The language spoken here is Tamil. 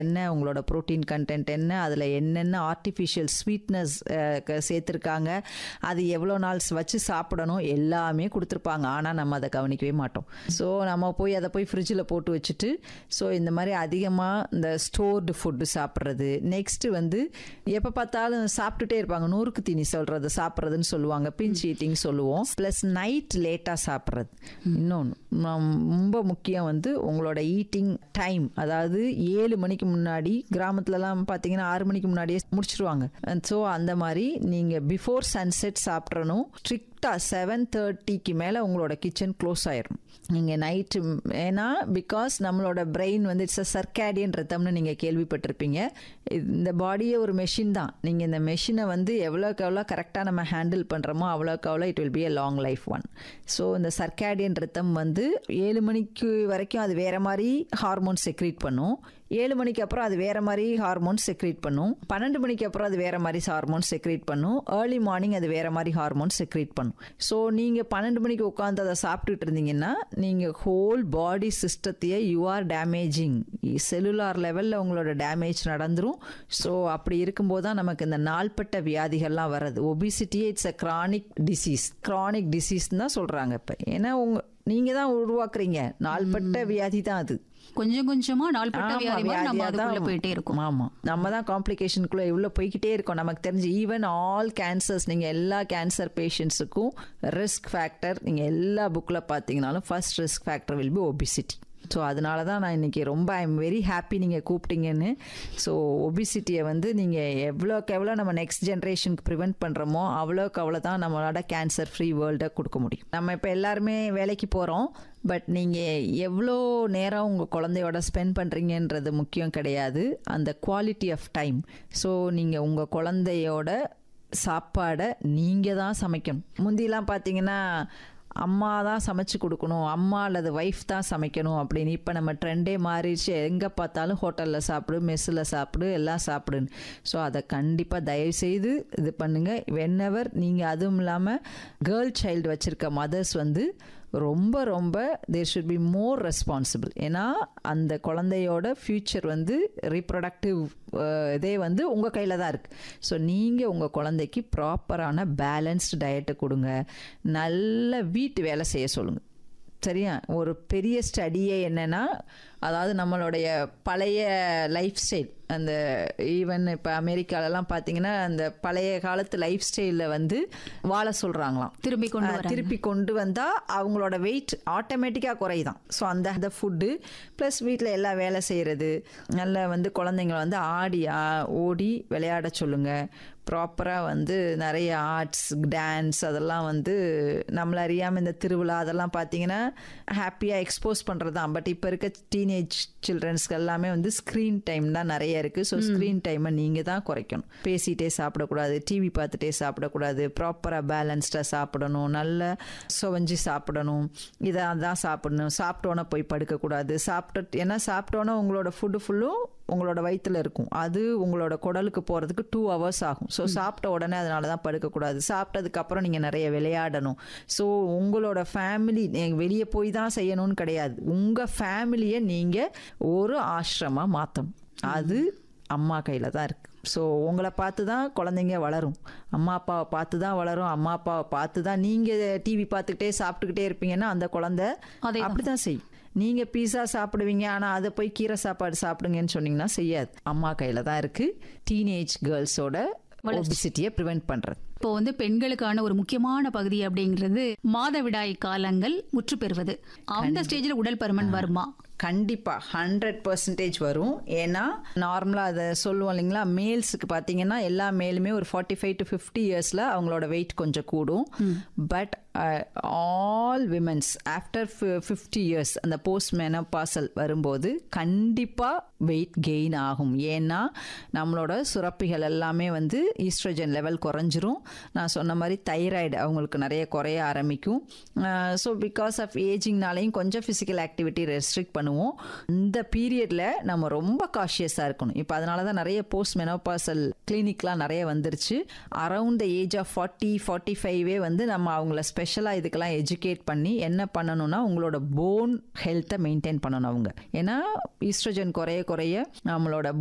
என்ன உங்களோட ப்ரோட்டீன் கண்டென்ட் என்ன அதில் என்னென்ன ஆர்டிஃபிஷியல் ஸ்வீட்னஸ் சேர்த்துருக்காங்க அது எவ்வளோ நாள் வச்சு சாப்பிடணும் எல்லாமே கொடுத்துருப்பாங்க ஆனால் நம்ம அதை கவனிக்கவே மாட்டோம் ஸோ நம்ம போய் அதை போய் ஃப்ரிட்ஜில் போட்டு வச்சுட்டு ஸோ இந்த மாதிரி அதிகமாக இந்த ஸ்டோர்டு ஃபுட்டு சாப்பிட்றது நெக்ஸ்ட்டு வந்து எப்போ பார்த்தாலும் சாப்பிட்டுட்டே இருப்பாங்க நூறுக்கு தீனி சொல்கிறது சாப்பிட்றதுன்னு சொல்லுவாங்க பிஞ்ச் ஈட்டிங் சொல்லுவோம் ப்ளஸ் நைட் லேட்டாக சாப்பிட்றது இன்னொன்று ரொம்ப முக்கியம் வந்து உங்களோட ஈட்டிங் டைம் அதாவது ஏழு மணிக்கு முன்னாடி கிராமத்துலலாம் பார்த்தீங்கன்னா ஆறு மணிக்கு முன்னாடியே முடிச்சிருவாங்க ஸோ அந்த மாதிரி நீங்கள் பிஃபோர் சன்செட் சாப்பிட்றணும் ஸ்ட்ரிக்டாக செவன் தேர்ட்டிக்கு மேலே உங்களோட கிச்சன் க்ளோஸ் ஆயிரும் நீங்கள் நைட்டு ஏன்னா பிகாஸ் நம்மளோட பிரெயின் வந்து இட்ஸ் அ சர்க்காடியன் ரத்தம்னு நீங்கள் கேள்விப்பட்டிருப்பீங்க இந்த பாடியே ஒரு மெஷின் தான் நீங்கள் இந்த மெஷினை வந்து எவ்வளோக்கு எவ்வளோ கரெக்டாக நம்ம ஹேண்டில் பண்ணுறோமோ அவ்வளோக்கு அவ்வளோ it will be a long life one so இந்த சர்க்காடியன் ரத்தம் வந்து ஏழு மணிக்கு வரைக்கும் அது வேறு மாதிரி ஹார்மோன் செக்ரீட் பண்ணும் ஏழு மணிக்கு அப்புறம் அது வேறு மாதிரி ஹார்மோன்ஸ் செக்ரீட் பண்ணும் பன்னெண்டு மணிக்கு அப்புறம் அது வேறு மாதிரி ஹார்மோன்ஸ் செக்ரீட் பண்ணும் ஏர்லி மார்னிங் அது வேறு மாதிரி ஹார்மோன்ஸ் செக்ரீட் பண்ணும் ஸோ நீங்கள் பன்னெண்டு மணிக்கு உட்காந்து அதை சாப்பிட்டுட்டு இருந்தீங்கன்னா நீங்கள் ஹோல் பாடி சிஸ்டத்தையே யூ ஆர் டேமேஜிங் செல்லுலார் லெவலில் உங்களோட டேமேஜ் நடந்துரும் ஸோ அப்படி இருக்கும்போது தான் நமக்கு இந்த நாள்பட்ட வியாதிகள்லாம் வர்றது ஒபிசிட்டியே it's a chronic disease chronic disease தான் சொல்கிறாங்க இப்போ ஏன்னா உங்க நீங்கள் தான் உருவாக்குறீங்க நாள்பட்ட வியாதி தான் அது கொஞ்சம் கொஞ்சமா நாள்பட்ட வியாதி மாதிரி நம்ம அதுக்குள்ள போயிட்டே இருக்கோம் ஆமா நம்ம தான் காம்ப்ளிகேஷனுக்குள்ள இவ்வளோ போய்கிட்டே இருக்கோம் நமக்கு தெரிஞ்சு ஈவன் ஆல் கேன்சர்ஸ் நீங்க எல்லா கேன்சர் பேஷண்ட்ஸுக்கும் ரிஸ்க் ஃபேக்டர் நீங்க எல்லா புக்கில் பார்த்தீங்கனாலும் first risk factor will be obesity so அதனால தான் நான் இன்றைக்கி ரொம்ப ஐ எம் வெரி ஹாப்பி நீங்கள் கூப்பிட்டீங்கன்னு ஸோ ஒபிசிட்டியை வந்து நீங்கள் எவ்வளோக்கு எவ்வளோ நம்ம நெக்ஸ்ட் ஜென்ரேஷனுக்கு ப்ரிவெண்ட் பண்ணுறோமோ அவ்வளோக்கு அவ்வளோ தான் நம்மளோட கேன்சர் ஃப்ரீ வேர்ல்டை கொடுக்க முடியும் நம்ம இப்போ எல்லாருமே வேலைக்கு போகிறோம் பட் நீங்கள் எவ்வளோ நேரம் உங்கள் குழந்தையோட ஸ்பெண்ட் பண்ணுறீங்கன்றது முக்கியம் கிடையாது அந்த குவாலிட்டி ஆஃப் டைம் ஸோ நீங்கள் உங்கள் குழந்தையோட சாப்பாடை நீங்கள் தான் சமைக்கணும் முந்திலாம் பார்த்தீங்கன்னா அம்மா தான் சமைச்சு கொடுக்கணும் அம்மா அல்லது ஒய்ஃப் தான் சமைக்கணும் அப்படின்னு இப்போ நம்ம ட்ரெண்டே மாறிடுச்சு எங்கே பார்த்தாலும் ஹோட்டலில் சாப்பிடு மெஸ்ஸில் சாப்பிடு எல்லாம் சாப்பிடுன்னு ஸோ அதை கண்டிப்பாக தயவுசெய்து இது பண்ணுங்கள் வென்னவர் நீங்கள் அதுவும் இல்லாமல் கேர்ள் சைல்டு வச்சுருக்க மதர்ஸ் வந்து ரொம்ப ரொம்ப there should be more responsible ஏன்னா அந்த குழந்தையோட ஃப்யூச்சர் வந்து ரீப்ரொடக்டிவ் இதே வந்து உங்கள் கையில் தான் இருக்குது ஸோ நீங்கள் உங்கள் குழந்தைக்கு ப்ராப்பரான பேலன்ஸ்டு டயட்டை கொடுங்க நல்ல வீட்டு வேலை செய்ய சொல்லுங்கள் சரியா ஒரு பெரிய ஸ்டடியே என்னென்னா அதாவது நம்மளுடைய பழைய லைஃப் ஸ்டைல் அந்த ஈவன் இப்போ அமெரிக்காலலாம் பார்த்தீங்கன்னா அந்த பழைய காலத்து லைஃப் ஸ்டைலில் வந்து வாழ சொல்கிறாங்களாம் திரும்பி கொண்டு வராங்க. திருப்பி கொண்டு வந்தால் அவங்களோட வெயிட் ஆட்டோமேட்டிக்காக குறையுதான் ஸோ அந்த அந்த ஃபுட்டு ப்ளஸ் வீட்டில் எல்லா வேலை செய்கிறது நல்ல வந்து குழந்தைங்கள வந்து ஆடி ஆ- ஓடி விளையாட சொல்லுங்கள் ப்ராப்பராக வந்து நிறைய ஆர்ட்ஸ் டான்ஸ் அதெல்லாம் வந்து நம்மள அறியாமல் இந்த திருவிழா அதெல்லாம் பார்த்தீங்கன்னா ஹாப்பியாக எக்ஸ்போஸ் பண்ணுறது தான் பட் இப்போ இருக்க டீனேஜ் சில்ட்ரன்ஸ்க்கு எல்லாமே வந்து ஸ்க்ரீன் டைம் தான் நிறைய இருக்குது ஸோ ஸ்க்ரீன் டைமை நீங்கள் தான் குறைக்கணும் பேசிகிட்டே சாப்பிடக்கூடாது டிவி பார்த்துட்டே சாப்பிடக்கூடாது ப்ராப்பராக பேலன்ஸ்டாக சாப்பிடணும் நல்ல சுவஞ்சி சாப்பிடணும் இதை தான் சாப்பிடணும் சாப்பிட்டோன்னே போய் படுக்கக்கூடாது சாப்பிட்டு ஏன்னா சாப்பிட்டோன்னே உங்களோட ஃபுட்டு ஃபுல்லும் உங்களோட வயித்துல இருக்கும் அது உங்களோட குடலுக்கு போகிறதுக்கு டூ ஹவர்ஸ் ஆகும் ஸோ சாப்பிட்ட உடனே அதனால தான் படுக்கக்கூடாது சாப்பிட்டதுக்கப்புறம் நீங்கள் நிறைய விளையாடணும் ஸோ உங்களோட ஃபேமிலி வெளியே போய் தான் செய்யணும்னு கிடையாது உங்கள் ஃபேமிலியை நீங்கள் ஒரு ஆசிரமாக மாற்றணும் அது அம்மா கையில் தான் இருக்குது ஸோ உங்களை பார்த்து தான் குழந்தைங்க வளரும் அம்மா அப்பாவை பார்த்து தான் வளரும் அம்மா அப்பாவை பார்த்து தான் நீங்கள் டிவி பார்த்துக்கிட்டே சாப்பிட்டுக்கிட்டே இருப்பீங்கன்னா அந்த குழந்தை அதேதான். அப்படி தான் செய்யும் நீங்கள் பீஸா சாப்பிடுவீங்க ஆனால் அதை போய் கீரை சாப்பாடு சாப்பிடுங்கன்னு சொன்னீங்கன்னா செய்யாது அம்மா கையில் தான் இருக்குது டீனேஜ் கேர்ள்ஸோட ஒபிசிட்டியை ப்ரிவெண்ட் பண்ணுறது இப்போ வந்து பெண்களுக்கான ஒரு முக்கியமான பகுதி அப்படிங்கிறது மாதவிடாய் காலங்கள் முற்று பெறுவது அந்த ஸ்டேஜ்ல உடல் பருமன் வருமா கண்டிப்பாக ஹண்ட்ரட் பர்சன்டேஜ் வரும் ஏன்னா நார்மலாக அதை சொல்லுவோம் இல்லைங்களா மேல்ஸுக்கு பார்த்தீங்கன்னா எல்லா மேலுமே ஒரு ஃபார்ட்டி ஃபைவ் டு ஃபிஃப்டி இயர்ஸில் அவங்களோட வெயிட் கொஞ்சம் கூடும் but all women's after fifty years அந்த போஸ்ட் மெனப்பாசல் வரும்போது கண்டிப்பாக வெயிட் கெயின் ஆகும் ஏன்னா நம்மளோட சுரப்பிகள் எல்லாமே வந்து ஈஸ்ட்ரஜன் லெவல் குறைஞ்சிரும் நான் சொன்ன மாதிரி தைராய்டு அவங்களுக்கு நிறைய குறைய ஆரம்பிக்கும் ஸோ பிகாஸ் ஆஃப் ஏஜிங்னாலையும் கொஞ்சம் ஃபிசிக்கல் ஆக்டிவிட்டி ரெஸ்ட்ரிக்ட் பண்ணுவோம் இந்த பீரியடில் நம்ம ரொம்ப காஷியஸாக இருக்கணும் இப்போ அதனால தான் நிறைய போஸ்ட் மெனோபாசல் கிளினிக்லாம் நிறைய வந்துருச்சு around the age of forty forty ஃபைவே வந்து நம்ம அவங்கள ஸ்பெ ஸ்பெஷலாக இதுக்கெல்லாம் எஜுகேட் பண்ணி என்ன பண்ணணும்னா உங்களோட போன் ஹெல்த்தை மெயின்டைன் பண்ணணும் அவங்க ஏன்னா ஈஸ்ட்ரஜன் குறைய குறைய நம்மளோட